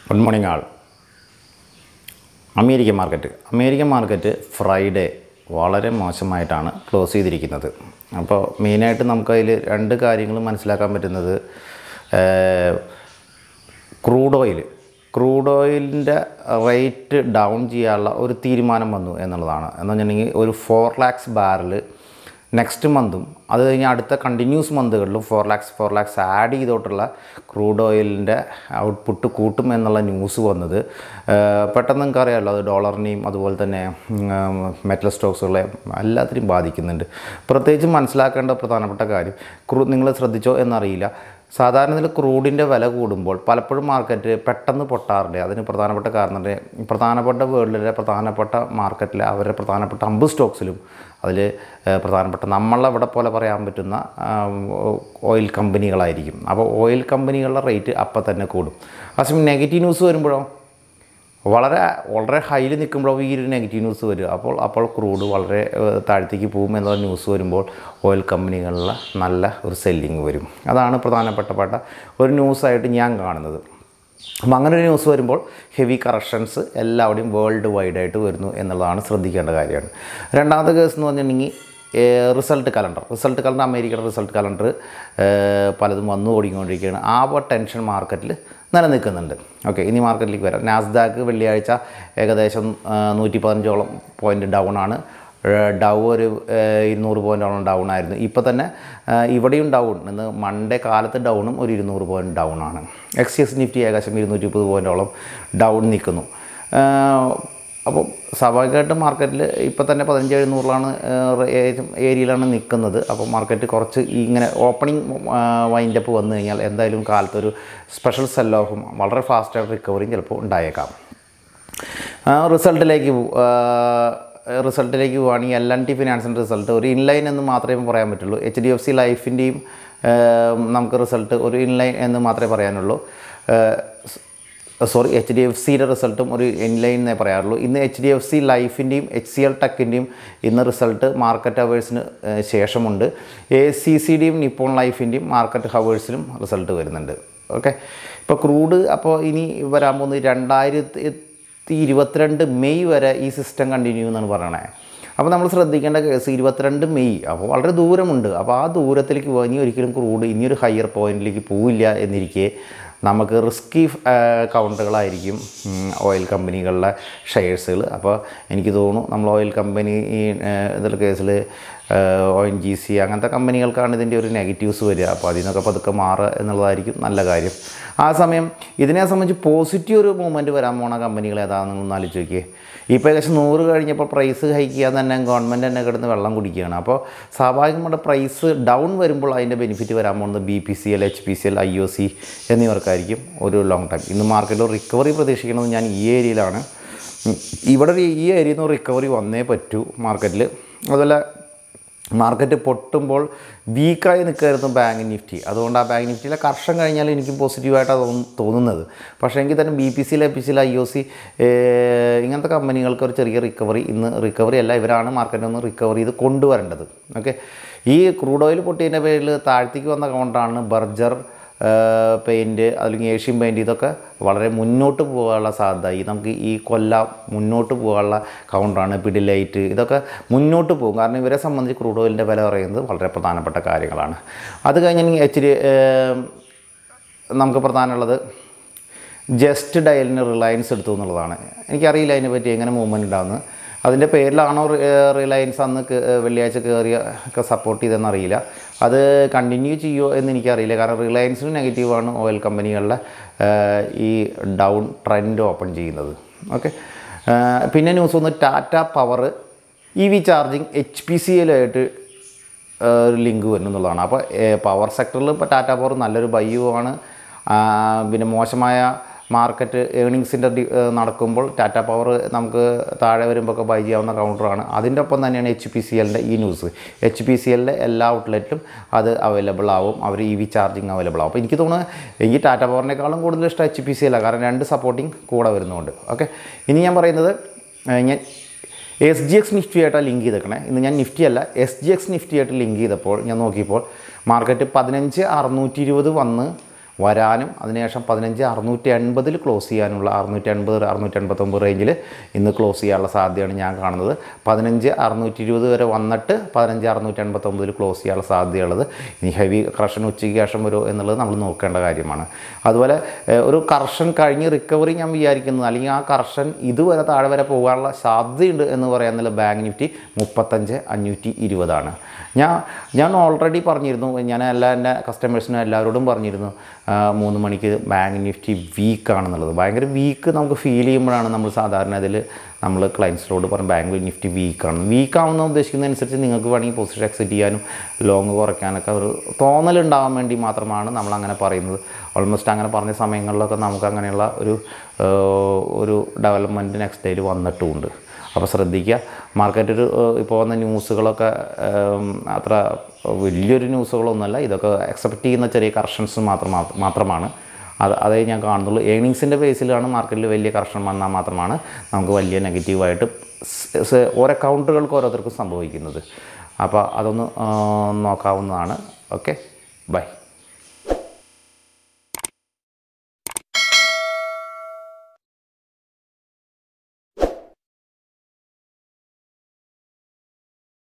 Good morning all American market American market Friday വളരെ മോശമായിട്ടാണ് close ചെയ്തിരിക്കുന്നത് അപ്പോൾ മെയിനായിട്ട് നമുക്കതിൽ രണ്ട് കാര്യങ്ങൾ മനസ്സിലാക്കാൻ പറ്റുന്നത് ക്രൂഡ് ഓയിൽ ക്രൂഡ് ഓയിലിൻ്റെ റേറ്റ് ഡൗൺ ചെയ്യാനുള്ള ഒരു തീരുമാനം വന്നു എന്നുള്ളതാണ് എന്ന് വെച്ചിട്ടുണ്ടെങ്കിൽ ഒരു ഫോർ ലാക്സ് ബാരൽ നെക്സ്റ്റ് മന്തും അത് കഴിഞ്ഞ് അടുത്ത കണ്ടിന്യൂസ് മന്തുകളിലും four lakhs four lakhs add ചെയ്തോട്ടുള്ള ക്രൂഡ് ഓയിലിൻ്റെ ഔട്ട്പുട്ട് കൂട്ടും എന്നുള്ള ന്യൂസ് വന്നത് ഏഹ് പെട്ടെന്ന് നിങ്ങൾക്ക് അറിയാമല്ലോ അത് ഡോളറിനെയും അതുപോലെ തന്നെ മെറ്റൽ സ്റ്റോക്സുകളെ എല്ലാത്തിനെയും ബാധിക്കുന്നുണ്ട് പ്രത്യേകിച്ച് മനസ്സിലാക്കേണ്ട പ്രധാനപ്പെട്ട കാര്യം ക്രൂ നിങ്ങൾ ശ്രദ്ധിച്ചോ എന്നറിയില്ല സാധാരണ ഇതിൽ ക്രൂഡിൻ്റെ വില കൂടുമ്പോൾ പലപ്പോഴും മാർക്കറ്റ് പെട്ടെന്ന് പൊട്ടാറുണ്ട് അതിന് പ്രധാനപ്പെട്ട കാരണം എന്താ? പ്രധാനപ്പെട്ട വേൾഡിലെ പ്രധാനപ്പെട്ട മാർക്കറ്റിലെ അവരുടെ പ്രധാനപ്പെട്ട അമ്പ് സ്റ്റോക്സിലും അതിൽ പ്രധാനപ്പെട്ട നമ്മളവിടെ പോലെ പറയാൻ പറ്റുന്ന ആം, ഓയിൽ കമ്പനികളായിരിക്കും അപ്പോൾ ഓയിൽ കമ്പനികളുടെ റേറ്റ് അപ്പം തന്നെ കൂടും അതേസമയം നെഗറ്റീവ് ന്യൂസ് വരുമ്പോഴോ വളരെ വളരെ ഹൈയിൽ നിൽക്കുമ്പോൾ ഈ ഒരു നെഗറ്റീവ് ന്യൂസ് വരും അപ്പോൾ അപ്പോൾ ക്രൂഡ് വളരെ ഏഹ്, താഴത്തേക്ക് പോകും എന്നുള്ള ന്യൂസ് വരുമ്പോൾ ഓയിൽ കമ്പനികളിൽ നല്ല ഒരു സെല്ലിങ് വരും അതാണ് പ്രധാനപ്പെട്ടപ്പെട്ട ഒരു ന്യൂസായിട്ട് ഞാൻ കാണുന്നത് അപ്പം അങ്ങനെ ഒരു ന്യൂസ് വരുമ്പോൾ ഹെവി കറക്ഷൻസ് എല്ലാവിടെയും വേൾഡ് വൈഡായിട്ട് വരുന്നു എന്നുള്ളതാണ് ശ്രദ്ധിക്കേണ്ട കാര്യമാണ് രണ്ടാമത്തെ കേസ് എന്ന് പറഞ്ഞിട്ടുണ്ടെങ്കിൽ റിസൾട്ട് കലണ്ടർ റിസൾട്ട് കലണ്ടർ അമേരിക്കയുടെ റിസൾട്ട് കലണ്ടർ പലതും വന്നു ഓടിക്കൊണ്ടിരിക്കുകയാണ് ആ ടെൻഷൻ മാർക്കറ്റിൽ നിലനിൽക്കുന്നുണ്ട് ഓക്കെ ഇനി മാർക്കറ്റിലേക്ക് വരാം നാസ്ദാക്ക് വെള്ളിയാഴ്ച ഏകദേശം നൂറ്റി പതിനഞ്ചോളം പോയിൻറ്റ് ഡൗൺ ആണ് ഡൗ ഒരു ഏഹ്, ഇരുന്നൂറ് പോയിൻറ്റോളം ഡൗൺ ആയിരുന്നു ഇപ്പോൾ തന്നെ ഏഹ്, ഇവിടെയും ഡൗൺ ഇന്ന് മൺഡേ കാലത്ത് ഡൗണും ഒരു ഇരുന്നൂറ് പോയിൻറ്റ് ഡൗൺ ആണ് എക്സ് എസ് നിഫ്റ്റി ഏകദേശം ഇരുന്നൂറ്റി മുപ്പത് പോയിൻറ്റോളം ഡൗൺ നിൽക്കുന്നു ഏഹ്, അപ്പോൾ സ്വാഭാവികമായിട്ടും മാർക്കറ്റിൽ ഇപ്പോൾ തന്നെ പതിനഞ്ച് എഴുന്നൂറിലാണ് ഏരിയയിലാണ് നിൽക്കുന്നത് അപ്പോൾ മാർക്കറ്റ് കുറച്ച് ഇങ്ങനെ ഓപ്പണിംഗ് വൈൻഡപ്പ് വന്നു കഴിഞ്ഞാൽ എന്തായാലും കാലത്തൊരു സ്പെഷ്യൽ സെൽ ഓഫും വളരെ ഫാസ്റ്റായിട്ട് റിക്കവറിയും ചിലപ്പോൾ ഉണ്ടായേക്കാം ആ, റിസൾട്ടിലേക്ക് പോ- ആ, റിസൾട്ടിലേക്ക് പോവുകയാണെങ്കിൽ എൽ എൻ ടി ഫിനാൻസിൻ്റെ റിസൾട്ട് ഒരു ഇൻലൈൻ എന്ന് മാത്രമേ പറയാൻ പറ്റുള്ളൂ എച്ച് ഡി എഫ് സി ലൈഫിൻ്റെയും നമുക്ക് റിസൾട്ട് ഒരു ഇൻലൈൻ എന്ന് മാത്രമേ പറയാനുള്ളൂ സോറി എച്ച് ഡി എഫ് സിയുടെ റിസൾട്ടും ഒരു ഇൻലൈൻ എന്നേ പറയാറുള്ളൂ ഇന്ന് എച്ച് ഡി എഫ് സി ലൈഫിൻ്റെയും എച്ച് സി എൽ ടെക്കിൻ്റെയും ഇന്ന് റിസൾട്ട് മാർക്കറ്റ് അവേഴ്സിന് ശേഷമുണ്ട് എ സി സിയുടെയും നിപ്പോൺ ലൈഫിൻ്റെയും മാർക്കറ്റ് ഹവേഴ്സിലും റിസൾട്ട് വരുന്നുണ്ട് ഓക്കെ ഇപ്പോൾ ക്രൂഡ് അപ്പോൾ ഇനി വരാൻ പോകുന്നത് രണ്ടായിരത്തി ഇരുപത്തിരണ്ട് മെയ് വരെ ഈ സിസ്റ്റം കണ്ടിന്യൂ എന്നാണ് പറയണേ അപ്പോൾ നമ്മൾ ശ്രദ്ധിക്കേണ്ട കേസ് ഇരുപത്തിരണ്ട് മെയ് അപ്പോൾ വളരെ ദൂരമുണ്ട് അപ്പോൾ ആ ദൂരത്തിലേക്ക് പോകാൻ ഇനി ഒരിക്കലും ക്രൂഡ് ഇനിയൊരു ഹയർ പോയിന്റിലേക്ക് പോവില്ല എന്നിരിക്കെ നമുക്ക് റിസ്കി കൗണ്ടുകളായിരിക്കും ഓയിൽ കമ്പനികളുടെ ഷെയർസുകൾ അപ്പോൾ എനിക്ക് തോന്നുന്നു നമ്മൾ ഓയിൽ കമ്പനി ഈ ഇതിൽ കേസിൽ ഒ എൻ ജി സി അങ്ങനത്തെ കമ്പനികൾക്കാണ് ഇതിൻ്റെ ഒരു നെഗറ്റീവ്സ് വരിക അപ്പോൾ അതിൽ നിന്നൊക്കെ പതുക്കെ മാറുക എന്നുള്ളതായിരിക്കും നല്ല കാര്യം ആ സമയം ഇതിനെ സംബന്ധിച്ച് പോസിറ്റീവ് ഒരു മൂവ്മെൻറ്റ് വരാൻ പോണ കമ്പനികൾ ഏതാണെന്ന് ഒന്ന് ആലോചിച്ച് നോക്കിയേ ഇപ്പോൾ ഏകദേശം നൂറ് കഴിഞ്ഞപ്പോൾ പ്രൈസ് ഹൈക്ക് ചെയ്യാൻ തന്നെ ഗവൺമെൻറ് തന്നെ കിടന്ന് വെള്ളം കുടിക്കുകയാണ് അപ്പോൾ സ്വാഭാവികമായിട്ട് പ്രൈസ് ഡൗൺ വരുമ്പോൾ അതിൻ്റെ ബെനിഫിറ്റ് വരാൻ പോകുന്നത് B P C L H P C L I O C എന്നിവർക്കായിരിക്കും ഒരു ലോങ് ടൈം ഇന്ന് മാർക്കറ്റിൽ റിക്കവറി പ്രതീക്ഷിക്കുന്നത് ഞാൻ ഈ ഏരിയയിലാണ് ഉം, ഇവിടെ ഒരു ഈ ഏരിയയിൽ നിന്ന് റിക്കവറി വന്നേ പറ്റൂ മാർക്കറ്റിൽ അതുപോലെ മാർക്കറ്റ് പൊട്ടുമ്പോൾ വീക്കായി നിൽക്കുകയായിരുന്നു ബാങ്ക് നിഫ്റ്റി അതുകൊണ്ട് ആ ബാങ്ക് നിഫ്റ്റിയിലെ കർഷം കഴിഞ്ഞാൽ എനിക്ക് പോസിറ്റീവായിട്ടാണ് തോന്നു തോന്നുന്നത് പക്ഷേ എങ്കിൽ തന്നെ ബി പി സിയിൽ എ പി സിയിൽ ഐ ഒ സി ഇങ്ങനത്തെ കമ്പനികൾക്ക് ഒരു ചെറിയ റിക്കവറി ഇന്ന് റിക്കവറി അല്ല ഇവരാണ് മാർക്കറ്റിൽ നിന്ന് റിക്കവർ ചെയ്ത് കൊണ്ടുവരേണ്ടത് ഓക്കെ ഈ ക്രൂഡ് ഓയിൽ പൊട്ടിയതിൻ്റെ പേരിൽ താഴ്ത്തേക്ക് വന്ന കൗണ്ടാണ് ബർജർ പെയിൻറ്റ് അല്ലെങ്കിൽ ഏഷ്യൻ പെയിൻറ്റ് ഇതൊക്കെ വളരെ മുന്നോട്ട് പോകാനുള്ള സാധ്യത ഈ നമുക്ക് ഈ കൊല്ലം മുന്നോട്ട് പോകാനുള്ള കൗണ്ടറാണ് പിഡിലൈറ്റ് ഇതൊക്കെ മുന്നോട്ട് പോകും കാരണം ഇവരെ സംബന്ധിച്ച് ക്രൂഡ് ഓയിലിൻ്റെ വില പറയുന്നത് വളരെ പ്രധാനപ്പെട്ട കാര്യങ്ങളാണ് അത് കഴിഞ്ഞിട്ടുണ്ടെങ്കിൽ എച്ച് ഡി നമുക്ക് പ്രധാനമുള്ളത് ജസ്റ്റ് ഡയലിന് റിലയൻസ് എടുത്തു എന്നുള്ളതാണ് എനിക്കറിയില്ല അതിനെപ്പറ്റി എങ്ങനെ മൂവ്മെൻറ്റ് ഉണ്ടാകുന്നത് അതിൻ്റെ പേരിലാണോ റി- ഏഹ് റിലയൻസ് അന്ന് കേ- ഏഹ് വെള്ളിയാഴ്ച കയറിയ ഒക്കെ സപ്പോർട്ട് ചെയ്തെന്ന് അറിയില്ല അത് കണ്ടിന്യൂ ചെയ്യുമോ എന്ന് എനിക്കറിയില്ല കാരണം റിലയൻസിന് നെഗറ്റീവാണ് ഓയിൽ കമ്പനികളുടെ ഏഹ് ഈ ഡൗൺ ട്രെൻഡ് ഓപ്പൺ ചെയ്യുന്നത് ഓക്കെ പിന്നെ ന്യൂസ് ഒന്ന് Tata power E V charging H P C എല്ലായിട്ട് ഒരു ലിങ്ക് വരുന്നു എന്നുള്ളതാണ് അപ്പോൾ പവർ സെക്ടറിൽ ഇപ്പോൾ ടാറ്റ പവർ നല്ലൊരു ബയ്യുമാണ് പിന്നെ മോശമായ മാർക്കറ്റ് ഏണിങ്സിൻ്റെ നടക്കുമ്പോൾ ടാറ്റ പവർ നമുക്ക് താഴെ വരുമ്പോൾ ഒക്കെ ബൈ ചെയ്യാവുന്ന കൗണ്ടറാണ് അതിൻ്റെ ഒപ്പം തന്നെയാണ് എച്ച് പി സി എല്ലിൻ്റെ ഈ ന്യൂസ് എച്ച് പി സി എല്ലിൻ്റെ എല്ലാ ഔട്ട്ലെറ്റിലും അത് അവൈലബിൾ ആവും അവർ ഇ വി ചാർജിങ് അവൈലബിൾ ആവും അപ്പോൾ എനിക്ക് തോന്നുന്നു എനിക്ക് ടാറ്റ പവറിനേക്കാളും കൂടുതൽ ഇഷ്ടം എച്ച് പി സി അല്ല കാരണം രണ്ട് സപ്പോർട്ടിങ് കൂടെ വരുന്നുണ്ട് ഓക്കെ ഇനി ഞാൻ പറയുന്നത് ഏഹ് ഞാൻ എസ് ജി എക്സ് നിഫ്റ്റി ആയിട്ടാണ് ലിങ്ക് ചെയ്തേക്കണേ ഇന്ന് ഞാൻ നിഫ്റ്റി അല്ല എസ് ജി എക്സ് നിഫ്റ്റി ആയിട്ട് ലിങ്ക് ചെയ്തപ്പോൾ ഞാൻ നോക്കിയപ്പോൾ മാർക്കറ്റ് പതിനഞ്ച് അറുന്നൂറ്റി ഇരുപത് വന്ന് വരാനും അതിനുശേഷം പതിനഞ്ച് അറുന്നൂറ്റി എൺപതിൽ ക്ലോസ് ചെയ്യാനുള്ള അറുന്നൂറ്റി എൺപത് അറുന്നൂറ്റി എൺപത്തൊമ്പത് റേഞ്ചിൽ ഇന്ന് ക്ലോസ് ചെയ്യാനുള്ള സാധ്യതയാണ് ഞാൻ കാണുന്നത് പതിനഞ്ച് അറുന്നൂറ്റി ഇരുപത് വരെ വന്നിട്ട് പതിനഞ്ച് അറുന്നൂറ്റി എൺപത്തൊമ്പതിൽ ക്ലോസ് ചെയ്യാനുള്ള സാധ്യതയുള്ളത് ഇനി ഹെവി കറക്ഷൻ ഉച്ചയ്ക്ക് ശേഷം വരുമോ എന്നുള്ളത് നമ്മൾ നോക്കേണ്ട കാര്യമാണ് അതുപോലെ ഏഹ്, ഒരു കറക്ഷൻ കഴിഞ്ഞ് റിക്കവറി ഞാൻ വിചാരിക്കുന്നത് അല്ലെങ്കിൽ ആ കറക്ഷൻ ഇതുവരെ താഴെ വരെ പോകാനുള്ള സാധ്യതയുണ്ട് എന്ന് പറയാനുള്ള ബാങ്ക് നിഫ്റ്റി മുപ്പത്തഞ്ച് അഞ്ഞൂറ്റി ഇരുപതാണ് ഞാൻ ഞാൻ ഓൾറെഡി പറഞ്ഞിരുന്നു ഞാൻ എല്ലാ എൻ്റെ കസ്റ്റമേഴ്സിനും എല്ലാവരോടും പറഞ്ഞിരുന്നു ആ, മൂന്ന് മണിക്ക് ബാങ്ക് നിഫ്റ്റി വീക്കാണെന്നുള്ളത് ഭയങ്കര വീക്ക് നമുക്ക് ഫീൽ ചെയ്യുമ്പോഴാണ് നമ്മൾ സാധാരണ ഇതിൽ നമ്മൾ ക്ലയൻസിനോട് പറയും ബാങ്ക് നിഫ്റ്റി വീക്കാണ് വീക്കാവുന്ന ഉദ്ദേശിക്കുന്നതനുസരിച്ച് നിങ്ങൾക്ക് വേണമെങ്കിൽ പൊസിഷൻ എക്സിറ്റ് ചെയ്യാനും ലോങ് കുറയ്ക്കാനൊക്കെ ഒരു തോന്നലുണ്ടാവാൻ വേണ്ടി മാത്രമാണ് നമ്മൾ അങ്ങനെ പറയുന്നത് ഓൾമോസ്റ്റ് അങ്ങനെ പറഞ്ഞ സമയങ്ങളിലൊക്കെ നമുക്ക് അങ്ങനെയുള്ള ഒരു ആ, ഒരു ഡെവലപ്മെൻറ്റ് നെക്സ്റ്റ് ഡേയിൽ വന്നിട്ടുമുണ്ട് അപ്പോൾ ശ്രദ്ധിക്കുക മാർക്കറ്റ് ഒരു ഏഹ്, ഇപ്പോൾ വന്ന ന്യൂസുകളൊക്കെ ഏം, അത്ര വലിയൊരു ന്യൂസുകളൊന്നുമല്ല ഇതൊക്കെ എക്സെപ്റ്റ് ചെയ്യുന്ന ചെറിയ കറക്ഷൻസ് മാത്രം മാത്രമാണ് അത് അതേ ഞാൻ കാണുന്നുള്ളൂ ഏണിങ്സിൻ്റെ ബേസിലാണ് മാർക്കറ്റിൽ വലിയ കറക്ഷൻ വന്നാൽ മാത്രമാണ് നമുക്ക് വലിയ നെഗറ്റീവായിട്ട് സ് സ് ഓരോ അക്കൗണ്ടുകൾക്ക് ഓരോരുത്തർക്കും സംഭവിക്കുന്നത് അപ്പോൾ അതൊന്ന് ആ, നോക്കാവുന്നതാണ് ഓക്കെ ബൈ